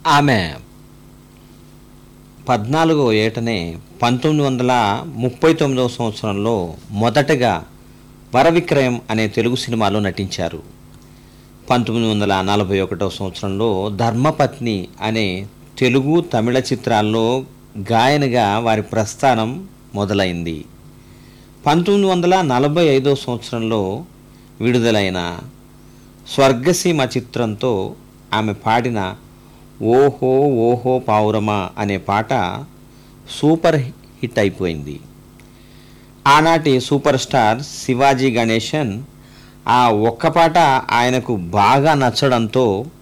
ఆమె పద్నాలుగో ఏటనే పంతొమ్మిది వందల ముప్పై తొమ్మిదవ సంవత్సరంలో మొదటగా వరవిక్రయం అనే తెలుగు సినిమాలో నటించారు పంతొమ్మిది వందల నలభై ఒకటవ సంవత్సరంలో ధర్మపత్ని అనే తెలుగు తమిళ చిత్రాల్లో గాయనిగా వారి ప్రస్థానం మొదలైంది పంతొమ్మిది వందల నలభై ఐదవ సంవత్సరంలో విడుదలైన స్వర్గసీమ చిత్రంతో ఆమె పాడిన ఓహో ఓహో పావురమా అనే పాట సూపర్ హిట్ అయిపోయింది ఆనాటి సూపర్ స్టార్ శివాజీ గణేశన్ ఆ ఒక్క పాట ఆయనకు బాగా నచ్చడంతో